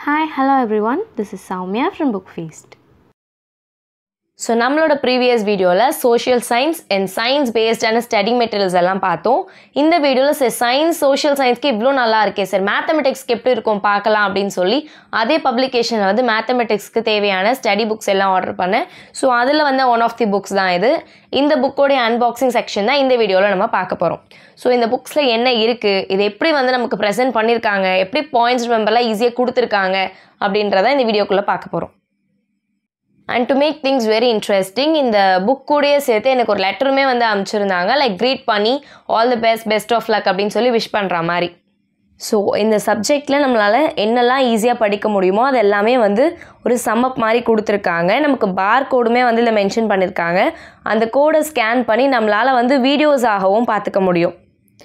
Hi, hello everyone. This is Soumya from Book Feast. So நம்மளோட previous வீடியோவில் social science and science பேஸ்டான study materials எல்லாம் பார்த்தோம் இந்த வீடியோவில் சார் சயின்ஸ் சோஷியல் சயின்ஸ்க்கு இவ்வளோ நல்லா இருக்கே சார் மேத்தமெட்டிக்ஸ்க்கு எப்படி இருக்கும் பார்க்கலாம் அப்படின்னு சொல்லி அதே பப்ளிகேஷனில் வந்து மேத்தமெட்டிக்ஸ்க்கு தேவையான ஸ்டடி புக்ஸ் எல்லாம் ஆர்டர் பண்ணேன் ஸோ அதில் வந்து ஒன் ஆஃப் தி புக்ஸ் தான் இது இந்த புக்கோடைய அன்பாக்சிங் செக்ஷன் தான் இந்த வீடியோவில் நம்ம பார்க்க போகிறோம் ஸோ இந்த புக்ஸில் என்ன இருக்குது இது எப்படி வந்து நமக்கு ப்ரெசென்ட் பண்ணியிருக்காங்க எப்படி பாயிண்ட்ஸ் மெம்பர்லாம் ஈஸியாக கொடுத்துருக்காங்க அப்படின்றத இந்த வீடியோக்குள்ளே பார்க்க போகிறோம் and to make things very interesting இந்த புக் கூடயே சேர்த்து எனக்கு ஒரு லெட்டருமே வந்து அனுப்பிச்சிருந்தாங்க லைக் க்ரீட் பண்ணி all the best best of luck அப்படின்னு சொல்லி விஷ் பண்ணுற மாதிரி ஸோ இந்த சப்ஜெக்டில் நம்மளால் என்னெல்லாம் ஈஸியாக படிக்க முடியுமோ அது எல்லாமே வந்து ஒரு சம்மப் மாதிரி கொடுத்துருக்காங்க நமக்கு பார் கோடுமே வந்து இதில் மென்ஷன் பண்ணியிருக்காங்க அந்த கோடை ஸ்கேன் பண்ணி நம்மளால் வந்து வீடியோஸாகவும் பார்த்துக்க முடியும்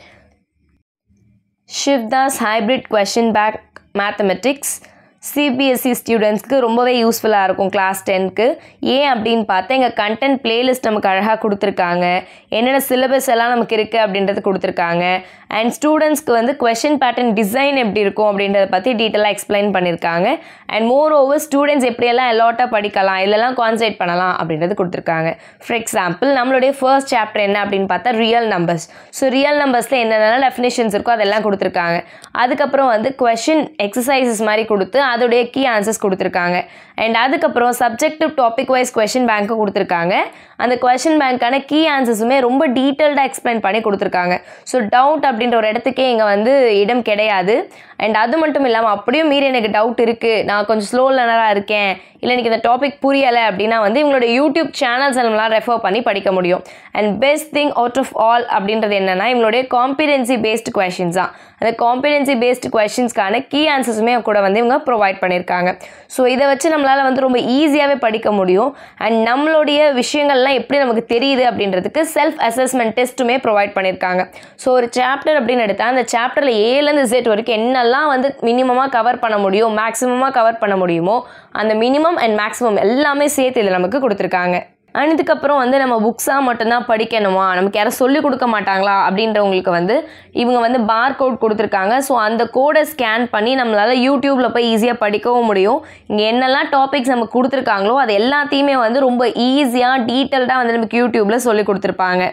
Shivdas hybrid question bank mathematics CBSE ஸ்டூடெண்ட்ஸ்க்கு ரொம்பவே யூஸ்ஃபுல்லாக இருக்கும் கிளாஸ் டென்க்கு ஏன் அப்படின்னு பார்த்தா எங்கள் கண்டென்ட் பிளேலிஸ்ட் நமக்கு அழகாக கொடுத்துருக்காங்க என்னென்ன சிலபஸ் எல்லாம் நமக்கு இருக்குது அப்படின்றது கொடுத்துருக்காங்க அண்ட் ஸ்டூடெண்ட்ஸ்க்கு வந்து கொஷின் பேட்டர்ன் டிசைன் எப்படி இருக்கும் அப்படின்றத பற்றி டீட்டெயிலாக எக்ஸ்பிளைன் பண்ணியிருக்காங்க அண்ட் மோர் ஓவர் ஸ்டூடெண்ட்ஸ் எப்படியெல்லாம் எலாட்டாக படிக்கலாம் இதெல்லாம் கான்சன்ட்ரேட் பண்ணலாம் அப்படின்றது கொடுத்துருக்காங்க ஃபார் எக்ஸாம்பிள் நம்மளுடைய ஃபர்ஸ்ட் சாப்டர் என்ன அப்படின்னு பார்த்தா ரியல் நம்பர்ஸ் ஸோ ரியல் நம்பர்ஸில் என்னென்ன டெஃபினேஷன்ஸ் இருக்கோ அதெல்லாம் கொடுத்துருக்காங்க அதுக்கப்புறம் வந்து கொஷின் எக்ஸசைசஸ் மாதிரி கொடுத்து அதோடைய கீ ஆன்சர்ஸ் கொடுத்துருக்காங்க அண்ட் அதுக்கப்புறம் சப்ஜெக்டிவ் டாபிக் வைஸ் கொஷின் பேங்க்கும் கொடுத்துருக்காங்க அந்த கொஷின் பேங்க்கான கீ ஆன்சர்ஸுமே ரொம்ப டீட்டெயில்டாக எக்ஸ்பிளைன் பண்ணி கொடுத்துருக்காங்க ஸோ டவுட் அப்படின்ற ஒரு இடத்துக்கே இங்கே வந்து இடம் கிடையாது அண்ட் அது மட்டும் இல்லாமல் அப்படியும் மீறி எனக்கு டவுட் இருக்குது நான் கொஞ்சம் ஸ்லோ லேர்னராக இருக்கேன் இல்லை எனக்கு இந்த டாபிக் புரியலை அப்படின்னா வந்து இவங்களோட யூடியூப் சேனல்ஸ் நம்மளால் ரெஃபர் பண்ணி படிக்க முடியும் and best thing out of all அப்படின்றது என்னென்னா இவங்களுடைய காம்பிடென்சி பேஸ்டு கொஷின்ஸ் தான் அந்த காம்பிடென்சி பேஸ்டு கொஷின்ஸ்க்கான கீ ஆன்சர்ஸுமே கூட வந்து இவங்க ப்ரொவைட் பண்ணியிருக்காங்க ஸோ இதை வச்சு நம்மளால் வந்து ரொம்ப ஈஸியாகவே படிக்க முடியும் அண்ட் நம்மளுடைய விஷயங்கள்லாம் எப்படி நமக்கு தெரியுது அப்படின்றதுக்கு செல்ஃப் அசஸ்மெண்ட் டெஸ்ட்டுமே ப்ரொவைட் பண்ணியிருக்காங்க ஸோ ஒரு சாப்டர் அப்படின்னு எடுத்தால் அந்த சாப்டரில் ஏலேருந்து இசட் வரைக்கும் என்னெல்லாம் வந்து மினிமமாக கவர் பண்ண முடியும் மேக்ஸிமமாக கவர் பண்ண முடியுமோ அந்த மினிமம் அண்ட் மேக்ஸிமம் எல்லாமே சேர்த்து இதில் நமக்கு கொடுத்துருக்காங்க அண்ட் இதுக்கப்புறம் வந்து நம்ம புக்ஸாக மட்டும்தான் படிக்கணுமா நமக்கு யாரும் சொல்லிக் கொடுக்க மாட்டாங்களா அப்படின்றவங்களுக்கு வந்து இவங்க வந்து பார் கோட் கொடுத்துருக்காங்க ஸோ அந்த கோடை ஸ்கேன் பண்ணி நம்மளால் யூடியூப்பில் போய் ஈஸியாக படிக்கவும் முடியும் இங்கே என்னெல்லாம் டாபிக்ஸ் நமக்கு கொடுத்துருக்காங்களோ அது எல்லாத்தையுமே வந்து ரொம்ப ஈஸியாக டீட்டெயில்டாக வந்து நமக்கு யூடியூப்பில் சொல்லி கொடுத்துருப்பாங்க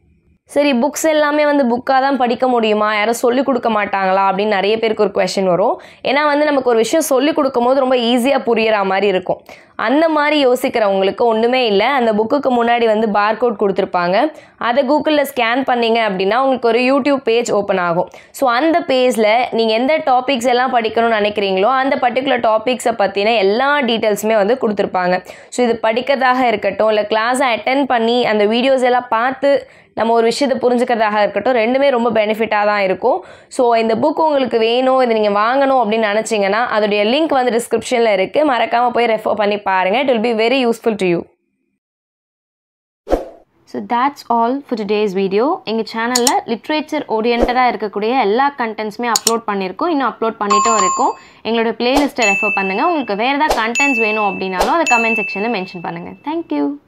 சரி புக்ஸ் எல்லாமே வந்து புக்காக தான் படிக்க முடியுமா யாரும் சொல்லிக் கொடுக்க மாட்டாங்களா அப்படின்னு நிறைய பேருக்கு ஒரு கொஷின் வரும் ஏன்னா வந்து நமக்கு ஒரு விஷயம் சொல்லிக் கொடுக்கும்போது ரொம்ப ஈஸியாக புரியிற மாதிரி இருக்கும் அந்த மாதிரி யோசிக்கிறவங்களுக்கு ஒன்றுமே இல்லை அந்த புக்குக்கு முன்னாடி வந்து பார்கோட் கொடுத்துருப்பாங்க அதை கூகுளில் ஸ்கேன் பண்ணிங்க அப்படின்னா உங்களுக்கு ஒரு யூடியூப் பேஜ் ஓப்பன் ஆகும் ஸோ அந்த பேஜில் நீங்கள் எந்த டாபிக்ஸ் எல்லாம் படிக்கணும்னு நினைக்கிறீங்களோ அந்த பர்டிகுலர் டாபிக்ஸை பற்றின எல்லா டீட்டெயில்ஸுமே வந்து கொடுத்துருப்பாங்க ஸோ இது படிக்கிறதாக இருக்கட்டும் இல்லை கிளாஸை அட்டன் பண்ணி அந்த வீடியோஸ் எல்லாம் பார்த்து நம்ம ஒரு விஷயத்தை புரிஞ்சுக்கிறதாக இருக்கட்டும் ரெண்டுமே ரொம்ப பெனிஃபிட்டாக தான் இருக்கும் ஸோ இந்த புக் உங்களுக்கு வேணும் இதை நீங்கள் வாங்கணும் அப்படின்னு நினச்சிங்கன்னா அதோடைய லிங்க் வந்து டிஸ்கிரிப்ஷனில் இருக்குது மறக்காமல் போய் ரெஃபர் பண்ணி பாருங்கள் it will be very useful to you so that's all for today's video எங்கள் சேனலில் லிட்ரேச்சர் ஓரியன்டாக இருக்கக்கூடிய எல்லா கண்டென்ட்ஸுமே அப்லோட் பண்ணியிருக்கோம் இன்னும் அப்லோட் பண்ணிட்டும் இருக்கோம் எங்களோட பிளேலிஸ்ட்டை ரெஃபர் பண்ணுங்கள் உங்களுக்கு வேறு ஏதாவது கண்டென்ட்ஸ் வேணும் அப்படின்னாலும் அதை கமெண்ட் செக்ஷனில் மென்ஷன் பண்ணுங்கள் தேங்க்யூ